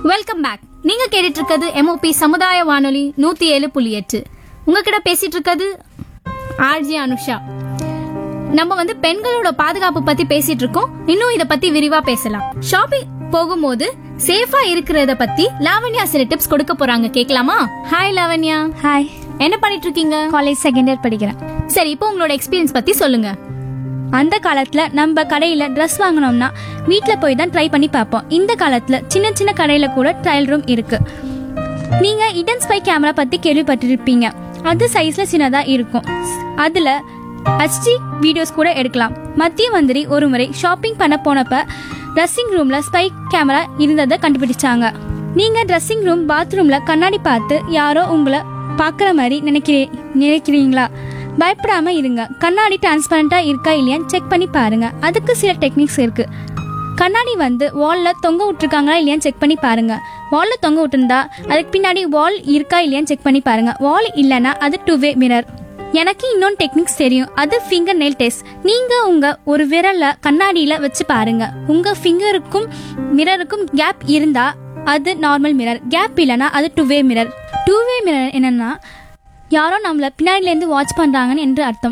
welcome back நீங்க கேட்டுட்டு இருக்கிறது எம்ஓபி சமுதாய வானொலி நூத்தி ஏழு புள்ளி எட்டு உங்ககிட்ட பேசிட்டு இருக்கிறது ஆர்ஜி அனுஷா நம்ம வந்து பெண்களோட பாதுகாப்பு பத்தி பேசிட்டு இருக்கோம் இன்னும் இத பத்தி விரிவா பேசலாம் ஷாப்பிங் போகும்போது சேஃபா இருக்கிறத பத்தி லாவண்யா சில டிப்ஸ் கொடுக்க போறாங்க கேட்கலாமா ஹாய் லாவண்யா ஹாய் என்ன பண்ணிட்டு இருக்கீங்க காலேஜ் செகண்ட் இயர் படிக்கிறேன் சரி இப்போ உங்களோட எக்ஸ்பீரியன்ஸ் பத்தி சொல்லுங்க அந்த காலத்துல நம்ம கடையில ட்ரெஸ் வாங்கினோம்னா வீட்ல போய் தான் ட்ரை பண்ணி பார்ப்போம் இந்த காலத்துல சின்ன சின்ன கடையில கூட ட்ரையல் ரூம் இருக்கு நீங்க இடன் ஸ்பை கேமரா பத்தி கேள்விப்பட்டிருப்பீங்க அது சைஸ்ல சின்னதா இருக்கும் அதுல ஹச்டி வீடியோஸ் கூட எடுக்கலாம் மத்திய மந்திரி ஒரு முறை ஷாப்பிங் பண்ண போனப்ப ட்ரெஸ்ஸிங் ரூம்ல ஸ்பை கேமரா இருந்ததை கண்டுபிடிச்சாங்க நீங்க ட்ரெஸ்ஸிங் ரூம் பாத்ரூம்ல கண்ணாடி பார்த்து யாரோ உங்களை பார்க்குற மாதிரி நினைக்கிறீ நினைக்கிறீங்களா பயப்படாம இருங்க கண்ணாடி டிரான்ஸ்பரண்டா இருக்கா இல்லையான்னு செக் பண்ணி பாருங்க அதுக்கு சில டெக்னிக்ஸ் இருக்கு கண்ணாடி வந்து வால்ல தொங்க விட்டுருக்காங்களா இல்லையான்னு செக் பண்ணி பாருங்க வால்ல தொங்க விட்டுருந்தா அதுக்கு பின்னாடி வால் இருக்கா இல்லையான்னு செக் பண்ணி பாருங்க வால் இல்லைன்னா அது டூ வே மிரர் எனக்கு இன்னொன்று டெக்னிக்ஸ் தெரியும் அது ஃபிங்கர் நெயில் டெஸ்ட் நீங்க உங்க ஒரு விரலை கண்ணாடியில வச்சு பாருங்க உங்க ஃபிங்கருக்கும் மிரருக்கும் கேப் இருந்தா அது நார்மல் மிரர் கேப் இல்லைன்னா அது two way mirror two way mirror என்னன்னா யாரோ நம்மள பின்னாடிலேருந்து வாட்ச் பண்றாங்கன்னு என்று அர்த்தம்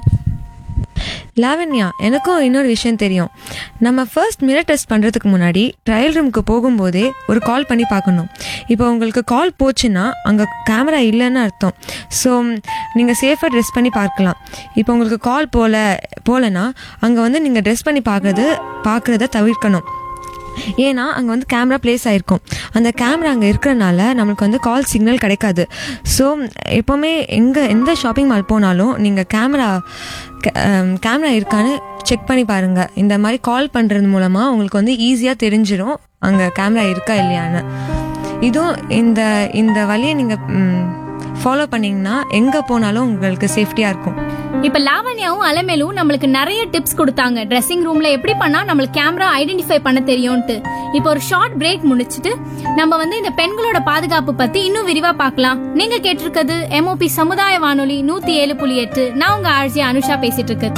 லாவண்யா எனக்கும் இன்னொரு விஷயம் தெரியும் நம்ம ஃபர்ஸ்ட் மிரர் டெஸ்ட் பண்ணுறதுக்கு முன்னாடி ட்ரையல் ரூமுக்கு போகும்போதே ஒரு கால் பண்ணி பார்க்கணும் இப்போ உங்களுக்கு கால் போச்சுன்னா அங்கே கேமரா இல்லைன்னு அர்த்தம் ஸோ நீங்கள் சேஃபாக ட்ரெஸ் பண்ணி பார்க்கலாம் இப்போ உங்களுக்கு கால் போல போகலன்னா அங்கே வந்து நீங்கள் ட்ரெஸ் பண்ணி பார்க்குறது பார்க்குறத தவிர்க்கணும் ஏன்னா அங்கே வந்து கேமரா ப்ளேஸ் ஆயிருக்கும் அந்த கேமரா அங்கே இருக்கிறனால நம்மளுக்கு வந்து கால் சிக்னல் கிடைக்காது ஸோ எப்போவுமே எங்கே எந்த ஷாப்பிங் மால் போனாலும் நீங்கள் கேமரா கேமரா இருக்கான்னு செக் பண்ணி பாருங்கள் இந்த மாதிரி கால் பண்ணுறது மூலமாக உங்களுக்கு வந்து ஈஸியாக தெரிஞ்சிடும் அங்கே கேமரா இருக்கா இல்லையான்னு இதுவும் இந்த இந்த வழியை நீங்கள் ஃபாலோ பண்ணிங்கன்னா எங்கே போனாலும் உங்களுக்கு சேஃப்டியாக இருக்கும் இப்ப லாவண்யாவும் அலமேலும் நம்மளுக்கு நிறைய டிப்ஸ் கொடுத்தாங்க ட்ரெஸ்ஸிங் ரூம்ல எப்படி பண்ணா நம்மளுக்கு கேமரா ஐடென்டிஃபை பண்ண தெரியும்ட்டு இப்போ ஒரு ஷார்ட் பிரேக் முடிச்சிட்டு நம்ம வந்து இந்த பெண்களோட பாதுகாப்பு பத்தி இன்னும் விரிவா பார்க்கலாம் நீங்க கேட்டிருக்கிறது எம்ஓபி சமுதாய வானொலி நூத்தி ஏழு புள்ளி எட்டு நான் உங்க ஆர்ஜி அனுஷா பேசிட்டு இருக்கேன்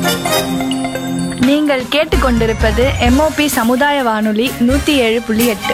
நீங்கள் கேட்டுக்கொண்டிருப்பது எம்ஓபி சமுதாய வானொலி நூற்றி ஏழு புள்ளி எட்டு